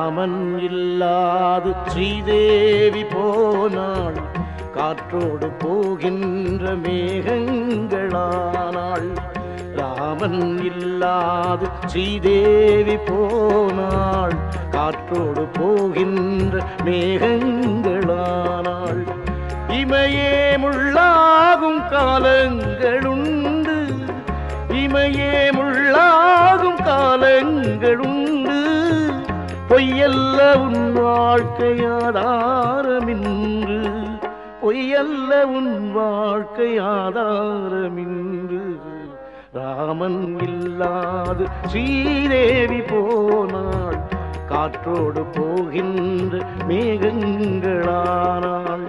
ராமன் இல்லாது ஸ்ரீதேவி போனாள் காற்றோடு போகின்ற மேகங்களானாள் ராமன் இல்லாது ஸ்ரீதேவி போனாள் காற்றோடு போகின்ற மேகங்களானாள் இமையே முள்ளாகும் காலங்களுண்டு இமையே முள்ளாகும் காலங்களுண்டு பொய்யல்ல உன் வாழ்க்கையாதாரமின்று பொய்யல்ல உன் வாழ்க்கையாதாரமின்று ராமன் இல்லாது ஸ்ரீதேவி போனாள் காற்றோடு போகின்ற மேகங்களானாள்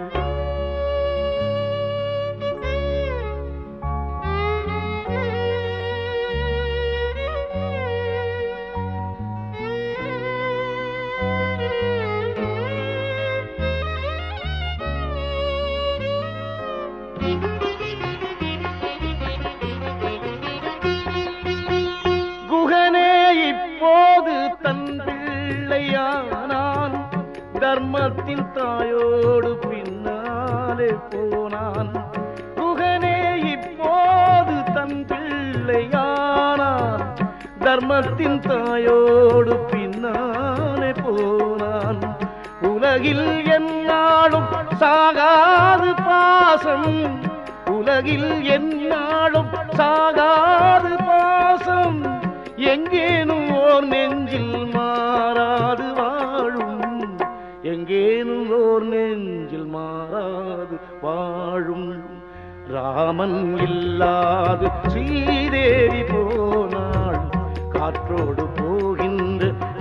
குகனே இப்போது தன் பிள்ளையானான் தர்மத்தின் தாயோடு பின்னாலே போனான் குகனே இப்போது தன் பிள்ளையானான் தர்மத்தின் தாயோடு பின்னாலே போனான் உலகில் எந்நாளும் சாகாது பாசம் உலகில் எந்நாளும் சாகாது பாசம் எங்கேனும் ஓர் நெஞ்சில் மாறாது வாழும் எங்கேனும் ஓர் நெஞ்சில் மாறாது வாழும் ராமன் இல்லாது ஸ்ரீதேவி போனாள் காற்றோடு போகின்ற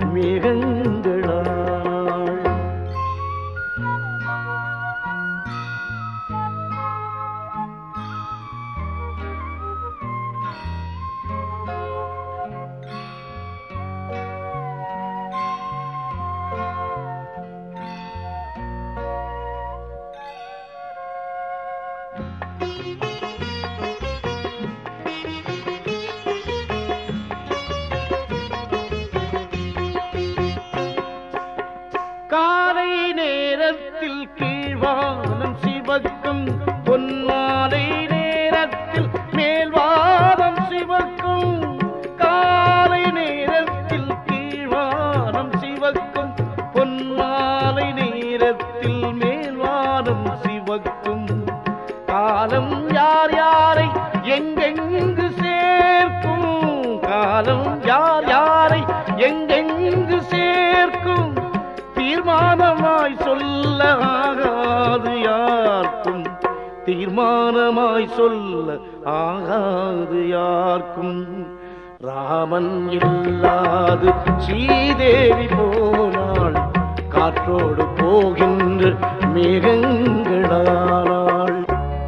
மேகங்களானாள் காலை நேரத்தில் கீழ்வானம் சிவக்கும் பொன்மாலை நேரத்தில் மேல்வானம் சிவக்கும் காலை நேரத்தில் கீழ்வானம் சிவக்கும் பொன்மாலை நேரத்தில் மேல்வானம் சிவக்கும் காலம் யார் யாரை எங்கெங்கு சேர்க்கும் காலம் யார் யாரை எங்கெங்கு சேர்க்கும் தீர்மானமாய் சொல்ல ஆகாது யாருக்கும் தீர்மானமாய் சொல்ல ஆகாது யாருக்கும் ராமன் இல்லாது ஸ்ரீதேவி போனாள் காற்றோடு போகின்ற மேகங்களானாள்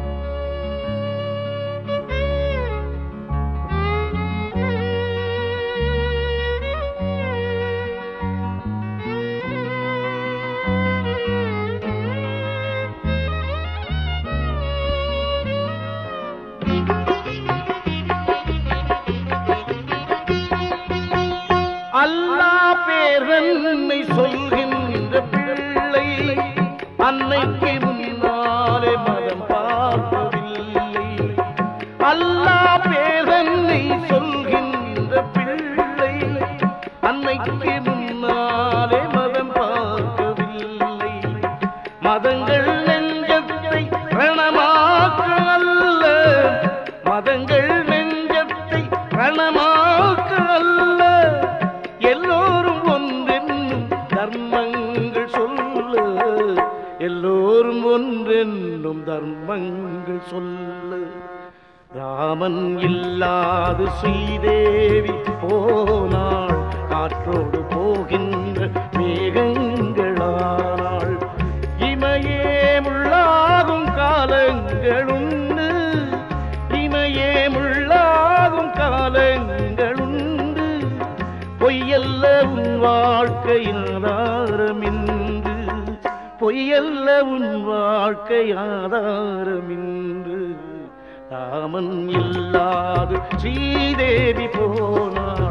அல்லா பேரன்னை சொல்கின்ற பிள்ளை அன்னைக்கு முன்னாலே மதம் பார்க்கவில்லை அல்லா பேரன்னை சொல்கின்ற பிள்ளை அன்னைக்கு முன்னாலே மதம் பார்க்கவில்லை மதங்கள் நெஞ்சத்தை ரணமாக்க அல்ல மதங்கள் நெஞ்சத்தை ரணமாக்க அல்ல எல்லோரும் ஒன்றென்னும் தர்மங்கள் சொல்ல எல்லோரும் ஒன்றென்னும் தர்மங்கள் சொல்ல ராமன் இல்லாது ஸ்ரீதேவி போனாள் காற்றோடு போகின்ற மேகங்களானாள் இமையே முள்ளாகும் காலங்களுண்டு இமையே முள்ளாகும் காலங்களுண்டு பொய்யல்ல உன் வாழ்க்கையில் ஆதாரமின்று பொய்யல்ல உன் வாழ்க்கை ஆதாரமின்று ராமன் இல்லாது ஸ்ரீதேவி போனாள்